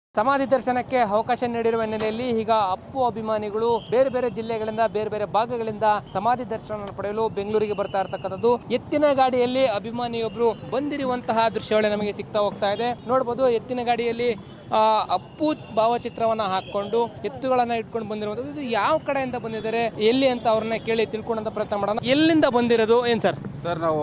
ಸಮಾಧಿ ದರ್ಶನಕ್ಕೆ ಅವಕಾಶ ನೀಡಿರುವ ಹಿನ್ನೆಲೆಯಲ್ಲಿ ಈಗ ಅಪ್ಪು ಅಭಿಮಾನಿಗಳು ಬೇರೆ ಬೇರೆ ಜಿಲ್ಲೆಗಳಿಂದ ಬೇರೆ ಬೇರೆ ಭಾಗಗಳಿಂದ ಸಮಾಧಿ ದರ್ಶನ ಪಡೆಯಲು ಬೆಂಗಳೂರಿಗೆ ಬರ್ತಾ ಇರತಕ್ಕಂಥದ್ದು ಎತ್ತಿನ ಗಾಡಿಯಲ್ಲಿ ಅಭಿಮಾನಿಯೊಬ್ರು ಬಂದಿರುವಂತಹ ದೃಶ್ಯಗಳು ನಮಗೆ ಸಿಗ್ತಾ ಹೋಗ್ತಾ ಇದೆ ನೋಡಬಹುದು ಎತ್ತಿನ ಗಾಡಿಯಲ್ಲಿ ಆ, ಅಪ್ಪು ಭಾವಚಿತ್ರವನ್ನ ಹಾಕೊಂಡು ಎತ್ತುಗಳನ್ನ ಇಟ್ಕೊಂಡು ಬಂದಿರುವಂತದ್ದು ಇದು ಯಾವ ಕಡೆಯಿಂದ ಬಂದಿದ್ದಾರೆ ಎಲ್ಲಿ ಅಂತ ಅವ್ರನ್ನ ಕೇಳಿ ತಿಳ್ಕೊಂಡಂತ ಪ್ರಯತ್ನ ಮಾಡೋಣ ಎಲ್ಲಿಂದ ಬಂದಿರೋದು ಏನ್ ಸರ್ ಸರ್ ನಾವು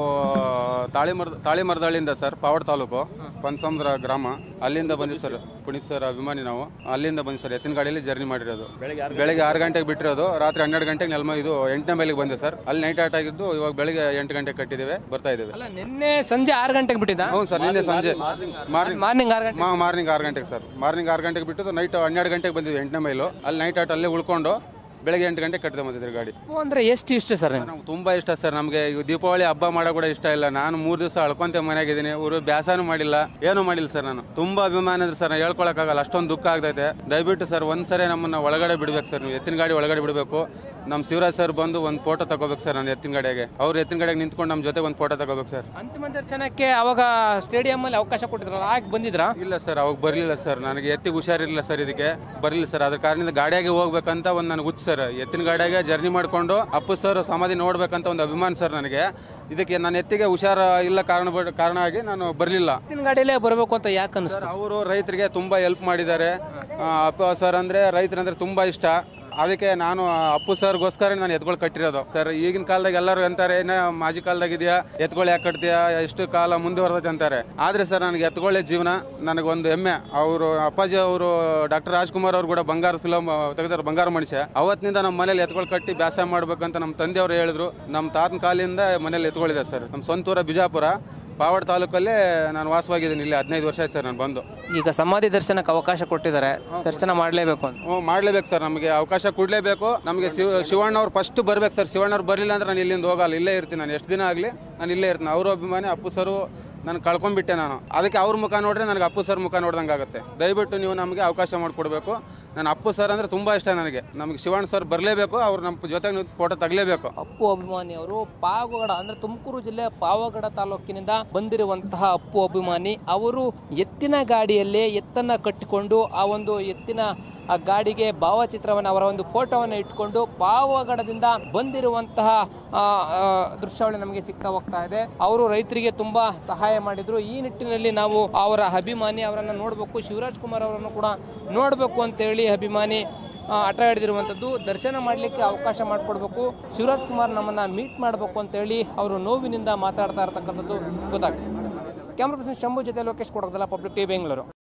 ತಾಳಿಮರ ತಾಳಿಮರದಳ್ಳಿಯಿಂದ ಸರ್ ಪಾವಡ್ ತಾಲೂಕು ಪನ್ಸಮುದ್ರ ಗ್ರಾಮ ಅಲ್ಲಿಂದ ಬಂದಿವಿ ಸರ್ ಪುನೀತ್ ಸರ್ ಅಭಿಮಾನಿ ನಾವು ಅಲ್ಲಿಂದ ಬಂದಿ ಸರ್ ಎತ್ತಿನ ಗಾಡಿಯಲ್ಲಿ ಜರ್ನಿ ಮಾಡಿರೋದು ಬೆಳಗ್ಗೆ ಆರು ಗಂಟೆಗೆ ಬಿಟ್ಟಿರೋದು ರಾತ್ರಿ ಹನ್ನೆರಡು ಗಂಟೆಗೆ ನೆಲಮ ಇದು ಎಂಟನೇ ಮೈಲಿಗೆ ಬಂದೆ ಸರ್ ಅಲ್ಲಿ ನೈಟ್ ಔಟ್ ಆಗಿದ್ದು ಇವಾಗ ಬೆಳಗ್ಗೆ ಎಂಟು ಗಂಟೆಗೆ ಕಟ್ಟಿದ್ದೇವೆ ಬರ್ತಾ ಇದ್ದೇವೆ ಅಲ್ಲ ನಿನ್ನೆ ಸಂಜೆ ಆರು ಗಂಟೆಗೆ ಬಿಟ್ಟಿದ್ದ ಹೌದು ಸರ್ ನಿನ್ನೆ ಸಂಜೆ ಮಾರ್ನಿಂಗ್ ಮಾರ್ನಿಂಗ್ ಆರು ಗಂಟೆ ಮಾರ್ನಿಂಗ್ ಆರು ಗಂಟೆಗೆ ಸರ್ ಮಾರ್ನಿಂಗ್ ಆರು ಗಂಟೆಗೆ ಬಿಟ್ಟು ನೈಟ್ ಹನ್ನೆರಡು ಗಂಟೆಗೆ ಬಂದಿದ್ವಿ ಎಂಟನೇ ಮೈಲು ಅಲ್ಲಿ ನೈಟ್ ಔಟ್ ಅಲ್ಲೇ ಉಳ್ಕೊಂಡು ಬೆಳಗ್ಗೆ ಎಂಟು ಗಂಟೆಗೆ ಕಟ್ಟಿದೆ ಬಂದಿದ್ರಿ ಗಾಡಿ ಅಪ್ಪು ಅಂದ್ರೆ ಎಷ್ಟು ಇಷ್ಟ ಸರ್ ನಿಮ್ಗೆ ನಮ್ಗೆ ತುಂಬಾ ಇಷ್ಟ ಸರ್ ನಮಗೆ ಈಗ ದೀಪಾವಳಿ ಹಬ್ಬ ಮಾಡೋ ಕೂಡ ಇಷ್ಟ ಇಲ್ಲ ನಾನು ಮೂರ್ ದಿವಸ ಅಳ್ಕೊಂತ ಮನೆಯಾಗಿದ್ದೀನಿ ಇವರು ಬ್ಯಾಸಾನು ಮಾಡಿಲ್ಲ ಏನು ಮಾಡಿಲ್ಲ ಸರ್ ನಾನು ತುಂಬಾ ಅಭಿಮಾನ ಇದ್ರೆ ಸರ್ ಹೇಳ್ಕೊಳಕ್ಕಾಗಲ್ಲ ಅಷ್ಟೊಂದು ದುಃಖ ಆಗ್ತೈತೆ ದಯವಿಟ್ಟು ಸರ್ ಒಂದ್ಸರಿ ನಮ್ಮನ್ನ ಒಳಗಡೆ ಬಿಡ್ಬೇಕು ಸರ್ ನೀವು ಎತ್ತಿನ ಗಾಡಿ ಒಳಗಡೆ ಬಿಡಬೇಕು ನಮ್ಮ ಶಿವರಾಜ್ ಸರ್ ಬಂದು ಒಂದು ಫೋಟೋ ತಗೋಬೇಕು ಸರ್ ನಾನು ಎತ್ತಿನ ಗಾಡಿಗೆ ಅವ್ರು ಎತ್ತಿನ ಗಾಡಿಗೆ ನಿಂತ್ಕೊಂಡು ನಮ್ಮ ಜೊತೆ ಒಂದು ಫೋಟೋ ತಗೋಬೇಕು ಸರ್ ಅಂತಿಮ ದರ್ಶನಕ್ಕೆ ಅವಾಗ ಸ್ಟೇಡಿಯಂ ಅಲ್ಲಿ ಅವಕಾಶ ಕೊಟ್ಟಿದ್ರಲ್ಲ ಆಗ ಬಂದಿದ್ರಾ ಇಲ್ಲ ಸರ್ ಅವಾಗ ಬರಲಿಲ್ಲ ಸರ್ ನನಗೆ ಎತ್ತಿಗೆ ಹುಷಾರಿರಲಿಲ್ಲ ಸರ್ ಇದಕ್ಕೆ ಬರಲಿಲ್ಲ ಸರ್ ಅದ್ರ ಕಾರಣದಿಂದ ಗಾಡಿಯಾಗೆ ಹೋಗ್ಬೇಕಂತ ಒಂದು ನನಗೆ ಹುಚ್ಚು ಸರ್ ಎತ್ತಿನ ಗಾಡಿಯಾಗೆ ಜರ್ನಿ ಮಾಡ್ಕೊಂಡು ಅಪ್ಪು ಸರ್ ಸಮಾಧಿ ನೋಡ್ಬೇಕಂತ ಒಂದು ಅಭಿಮಾನ ಸರ್ ನನಗೆ ಇದಕ್ಕೆ ನನ್ನ ಎತ್ತಿಗೆ ಹುಷಾರ ಇಲ್ಲ ಕಾರಣ ಬ- ಕಾರಣ ಆಗಿ ನಾನು ಬರಲಿಲ್ಲ ಎತ್ತಿನ ಗಾಡಿಯಲ್ಲೇ ಬರಬೇಕು ಅಂತ ಯಾಕೆ ಅನಿಸ್ತು ಅವರು ರೈತರಿಗೆ ತುಂಬಾ ಹೆಲ್ಪ್ ಮಾಡಿದ್ದಾರೆ ಆ, ಅಪ್ಪು ಸರ್ ಅಂದ್ರೆ ರೈತರಂದ್ರೆ ತುಂಬಾ ಇಷ್ಟ ಅದಕ್ಕೆ ನಾನು ಆ ಅಪ್ಪು ಸರ್ಗೋಸ್ಕರ ನಾನು ಎತ್ಗಳು ಕಟ್ಟಿರೋದು ಸರ್ ಈಗಿನ ಕಾಲದಾಗ ಎಲ್ಲರೂ ಅಂತಾರೆ ಏನ ಮಾಜಿ ಕಾಲದಾಗ ಇದೆಯಾ ಎತ್ಗಳು ಯಾಕೆ ಕಟ್ತೀಯಾ ಎಷ್ಟು ಕಾಲ ಮುಂದುವರೆದೈತೆ ಅಂತಾರೆ ಆದ್ರೆ ಸರ್ ನನಗೆ ಎತ್ಕೊಳ್ಳೆ ಜೀವನ ನನಗೊಂದು ಹೆಮ್ಮೆ ಅವರು ಅಪ್ಪಾಜಿ ಅವರು ಡಾಕ್ಟರ್ ರಾಜ್ಕುಮಾರ್ ಅವರು ಕೂಡ ಬಂಗಾರ ಫಿಲಮ್ ತೆಗೆದಾರೆ ಬಂಗಾರ ಮನುಷ್ಯ ಅವತ್ತಿನಿಂದ ನಮ್ಮ ಮನೇಲಿ ಎತ್ಗಳು ಕಟ್ಟಿ ಬ್ಯಾಸ ಮಾಡ್ಬೇಕಂತ ನಮ್ಮ ತಂದೆಯವರು ಹೇಳಿದ್ರು ನಮ್ಮ ತಾತನ ಕಾಲಿಂದ ಮನೇಲಿ ಎತ್ಗಳಿದೆ ಸರ್ ನಮ್ಮ ಸ್ವಂತೂರ ಬಿಜಾಪುರ ಪಾವಡ್ ತಾಲೂಕಲ್ಲೇ ನಾನು ವಾಸವಾಗಿದ್ದೀನಿ ಇಲ್ಲಿ ಹದಿನೈದು ವರ್ಷ ಆಯ್ತು ಸರ್ ನಾನು ಬಂದು ಈಗ ಸಮಾಧಿ ದರ್ಶನಕ್ಕೆ ಅವಕಾಶ ಕೊಟ್ಟಿದ್ದಾರೆ ದರ್ಶನ ಮಾಡಲೇಬೇಕು ಅಂತ ಹ್ಞೂ ಮಾಡ್ಲೇಬೇಕು ಸರ್ ನಮಗೆ ಅವಕಾಶ ಕೊಡ್ಲೇಬೇಕು ನಮಗೆ ಶಿವ ಶಿವಣ್ಣ ಅವ್ರು ಫಸ್ಟ್ ಬರ್ಬೇಕು ಸರ್ ಶಿವಣ್ಣ ಅವ್ರು ಬರಲಿಲ್ಲ ಅಂದ್ರೆ ನಾನು ಇಲ್ಲಿಂದ ಹೋಗಲ್ಲ ಇಲ್ಲೇ ಇರ್ತೀನಿ ನಾನು ಎಷ್ಟು ದಿನ ಆಗಲಿ ನಾನು ಇಲ್ಲೇ ಇರ್ತೀನಿ ಅವರು ಅಭಿಮಾನಿ ಅಪ್ಪು ಸರು ನಾನು ಕಳ್ಕೊಂಡ್ಬಿಟ್ಟೆ ನಾನು ಅದಕ್ಕೆ ಅವ್ರ ಮುಖ ನೋಡ್ರೆ ನನಗೆ ಅಪ್ಪು ಸರ್ ಮುಖ ನೋಡ್ದಂಗೆ ಆಗುತ್ತೆ ದಯವಿಟ್ಟು ನೀವು ನಮಗೆ ಅವಕಾಶ ಮಾಡಿಕೊಡ್ಬೇಕು ನಾನು ಅಪ್ಪು ಸರ್ ಅಂದ್ರೆ ತುಂಬಾ ಇಷ್ಟ ನನಗೆ ನಮಗೆ ಶಿವಣ್ಣ ಸರ್ ಬರಲೇಬೇಕು ಅವ್ರು ನಮ್ಮ ಜೊತೆಗೆ ನೀವು ಫೋಟೋ ತಗಲೇಬೇಕು ಅಪ್ಪು ಅಭಿಮಾನಿ ಅವರು ಪಾವಗಡ ಅಂದ್ರೆ ತುಮಕೂರು ಜಿಲ್ಲೆ ಪಾವಗಡ ತಾಲೂಕಿನಿಂದ ಬಂದಿರುವಂತಹ ಅಪ್ಪು ಅಭಿಮಾನಿ ಅವರು ಎತ್ತಿನ ಗಾಡಿಯಲ್ಲೇ ಎತ್ತನ್ನ ಕಟ್ಟಿಕೊಂಡು ಆ ಒಂದು ಎತ್ತಿನ ಆ ಗಾಡಿಗೆ ಭಾವಚಿತ್ರವನ್ನು ಅವರ ಒಂದು ಫೋಟೋವನ್ನು ಇಟ್ಕೊಂಡು ಪಾವಗಡದಿಂದ ಬಂದಿರುವಂತಹ ಆ, ಆ, ದೃಶ್ಯಾವಳಿ ನಮಗೆ ಸಿಗ್ತಾ ಹೋಗ್ತಾ ಇದೆ ಅವರು ರೈತರಿಗೆ ತುಂಬಾ ಸಹಾಯ ಮಾಡಿದ್ರು ಈ ನಿಟ್ಟಿನಲ್ಲಿ ನಾವು ಅವರ ಅಭಿಮಾನಿ ಅವರನ್ನ ನೋಡಬೇಕು ಶಿವರಾಜ್ ಕುಮಾರ್ ಅವರನ್ನು ಕೂಡ ನೋಡಬೇಕು ಅಂತೇಳಿ ಅಭಿಮಾನಿ ಆ, ಹಠ ಹಿಡಿದಿರುವಂಥದ್ದು ದರ್ಶನ ಮಾಡಲಿಕ್ಕೆ ಅವಕಾಶ ಮಾಡಿಕೊಡ್ಬೇಕು ಶಿವರಾಜ್ ಕುಮಾರ್ ನಮ್ಮನ್ನ ಮೀಟ್ ಮಾಡಬೇಕು ಅಂತೇಳಿ ಅವರು ನೋವಿನಿಂದ ಮಾತಾಡ್ತಾ ಇರತಕ್ಕಂಥದ್ದು ಗೊತ್ತಾಗ್ತದೆ ಕ್ಯಾಮ್ರಾ ಪರ್ಸನ್ ಶಂಭು ಜೊತೆ ಲೋಕೇಶ್ ಕೊಡೋದಲ್ಲ ಪಬ್ಲಿಕ್ ಟಿವಿ ಬೆಂಗಳೂರು